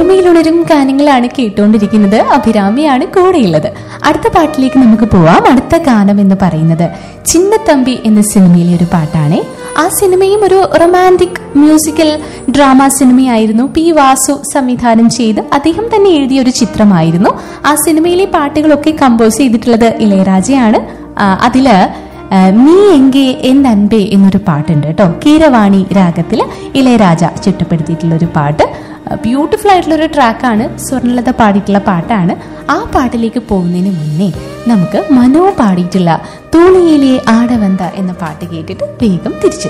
ഓർമ്മയിലുണരും ഗാനങ്ങളാണ് കേട്ടുകൊണ്ടിരിക്കുന്നത് അഭിരാമിയാണ് കൂടെയുള്ളത് അടുത്ത പാട്ടിലേക്ക് നമുക്ക് പോവാം അടുത്ത ഗാനം എന്ന് പറയുന്നത് ചിന്നത്തമ്പി എന്ന സിനിമയിലെ ഒരു പാട്ടാണ് ആ സിനിമയും ഒരു റൊമാൻറ്റിക് മ്യൂസിക്കൽ ഡ്രാമ സിനിമയായിരുന്നു പി വാസു സംവിധാനം ചെയ്ത് അദ്ദേഹം തന്നെ എഴുതിയ ഒരു ചിത്രമായിരുന്നു ആ സിനിമയിലെ പാട്ടുകളൊക്കെ കമ്പോസ് ചെയ്തിട്ടുള്ളത് ഇളയരാജയാണ് ആ, അതില് ആ, നീ എങ്കെ എൻ അൻപേ എന്നൊരു പാട്ടുണ്ട് കേട്ടോ കീരവാണി രാഗത്തിൽ ഇളയരാജ ചിട്ടപ്പെടുത്തിയിട്ടുള്ള ഒരു പാട്ട് ബ്യൂട്ടിഫുൾ ആയിട്ടുള്ള ഒരു ട്രാക്കാണ് സ്വർണ്ണലത പാടിയിട്ടുള്ള പാട്ടാണ് ആ പാട്ടിലേക്ക് പോകുന്നതിന് മുന്നേ നമുക്ക് മനോ പാടിയിട്ടുള്ള തൂണിയിലെ ആടവന്ത എന്ന പാട്ട് കേട്ടിട്ട് വേഗം തിരിച്ചു